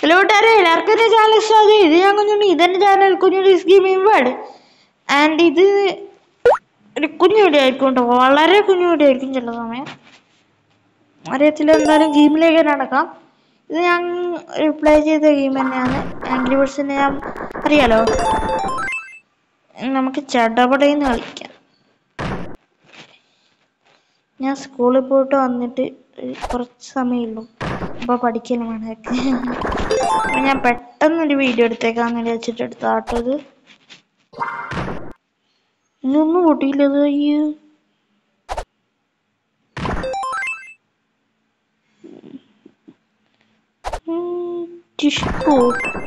Hello കൂട്ടുകാരെ എല്ലാവർക്കും എൻ്റെ ചാനൽ സ്വാഗതം ഇത് ഞാൻ കുഞ്ഞുണ്ണി ഇതെൻ്റെ channel Kunjunni gaming world and ഇത് ഒരു കുഞ്ഞു വീഡിയോ ആയിരിക്കും കേട്ടോ വളരെ കുഞ്ഞു വീഡിയോ ആയിരിക്കും ചില സമയം അറിയത്തില്ല എന്തായാലും ഗെയിമിലേക്ക് നടക്കാം ഇത് ഞാൻ പ്ലേ ചെയ്ത ഗെയിം തന്നെയാണ് ആംഗ്രി ബേർഡ്സിനെ ഞാൻ അറിയാലോ നമുക്ക് ചടപടയെന്ന് കളിക്കാം ഞാൻ സ്കൂളിൽ പോയിട്ട് വന്നിട്ട് ഒരു കുറച്ച് സമയമുള്ളൂ അപ്പോൾ പഠിക്കലും വേണമൊക്കെ അപ്പോൾ ഞാൻ പെട്ടെന്നൊരു വീഡിയോ എടുത്തേക്കാന്ന് വിചാരിച്ചിട്ട് എടുത്താട്ടോ ഇത് ഇന്നൊന്നും പൊട്ടിയില്ലത് അയ്യോ ടിഷ്കോ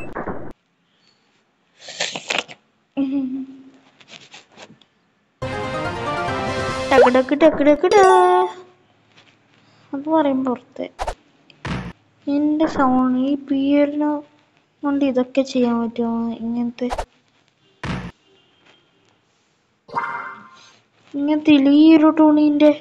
ടക്ക് ടക്ക് ടക്ക് ടക്ക് ടാ. അത് പറയും പുറത്ത് എൻ്റെ സൗണ്ട് ഈ പിയറിന് കൊണ്ട് ഇതൊക്കെ ചെയ്യാൻ പറ്റുമോ ഇങ്ങനത്തെ ഇങ്ങനത്തെ ഇല്ല ഈ ഒരു തുണീൻ്റെ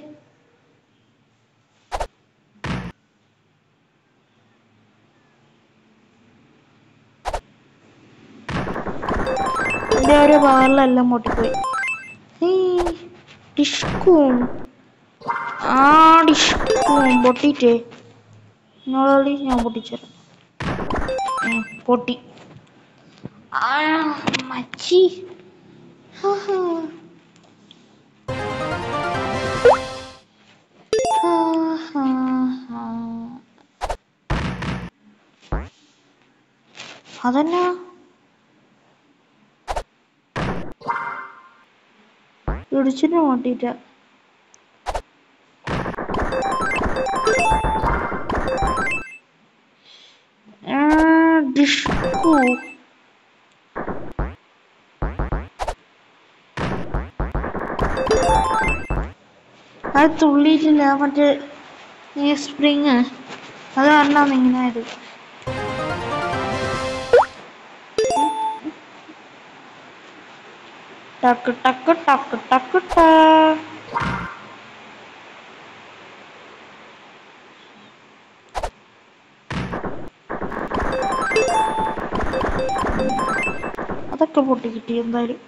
എൻ്റെ ഓരോ ഭാഗങ്ങളിലെല്ലാം പൊട്ടിപ്പോയി ഏയ്, ഡിഷ്കും ആ ഡിഷ്കും പൊട്ടിട്ടേ നിങ്ങളോട് ഞാൻ പൊട്ടിച്ചേരാം ഉം, പൊട്ടി ആ മച്ചി ആഹാ. ആഹാ. അതന്നാ ഇടിച്ചിട്ട് മാട്ടിട്ട ഡിഷ്കു അത് തുള്ളിയിട്ടില്ല മറ്റേ ഈ സ്പ്രിങ് അത് കാരണമാണ് ഇങ്ങനെ ആയത് ടക്ക് ടക്ക് ടക്ക് ടക്ക് ടാ അതൊക്കെ പൊട്ടി കിട്ടി എന്തായാലും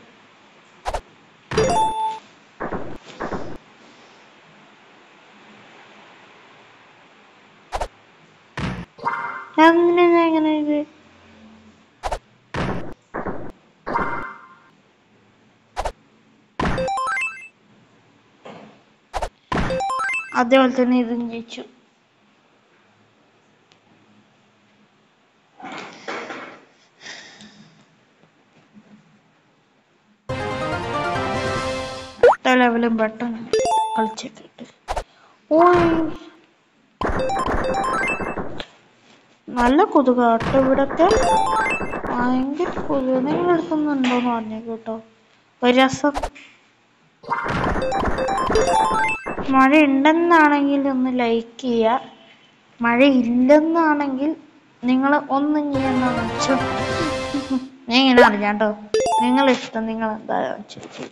അങ്ങനെ എങ്ങനെ ഇത് അതേപോലെ തന്നെ ഇതും ജയിച്ചു അടുത്ത ലെവലും ബട്ടൺ കളിച്ചിട്ട് ഓയ് നല്ല കൊതുക കേട്ടോ ഇവിടൊക്കെ ഭയങ്കര കൊതുക് നിങ്ങളുടെ അടുത്തൊന്നും ഉണ്ടോന്ന് പറഞ്ഞു കേട്ടോ ഒരു രസം മഴ ഉണ്ടെന്നാണെങ്കിൽ ഒന്ന് ലൈക്ക് ചെയ്യുക മഴ ഇല്ലെന്നാണെങ്കിൽ നിങ്ങൾ ഒന്നും ചെയ്യണ്ട വെച്ചു ഞാൻ ഇങ്ങനെ അറിയാം കേട്ടോ നിങ്ങൾ ഇഷ്ടം നിങ്ങൾ എന്താ വെച്ചിട്ട്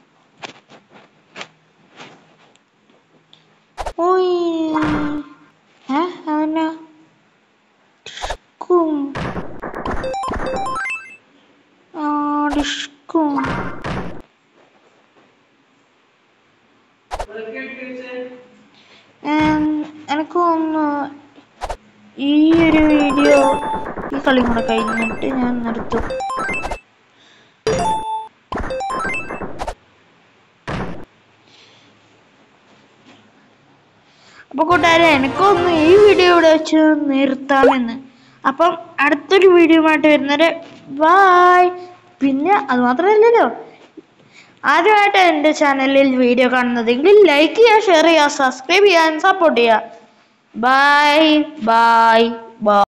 ഓയ് ഏ അതന്നെ ഡിഷ്കും ആ ഡിഷ്കും ഉം, എനിക്ക് തോന്നുന്നു ഈ ഒരു വീഡിയോ ഈ കളി കൂടെ കഴിഞ്ഞിട്ട് ഞാൻ നിർത്തും അപ്പൊ കൂട്ടുകാരെ എനിക്കൊന്ന് ഈ വീഡിയോ ഇവിടെ വെച്ച് നിർത്താമെന്ന് അപ്പം അടുത്തൊരു വീഡിയോ ആയിട്ട് വരുന്നവരെ ബായ് പിന്നെ അത് മാത്രമല്ലല്ലോ ആദ്യമായിട്ട് എൻ്റെ ചാനലിൽ വീഡിയോ കാണുന്നതെങ്കിൽ ലൈക്ക് ചെയ്യുക ഷെയർ ചെയ്യുക സബ്സ്ക്രൈബ് ചെയ്യാൻ സപ്പോർട്ട് ചെയ്യുക ബൈ ബൈ ബൈ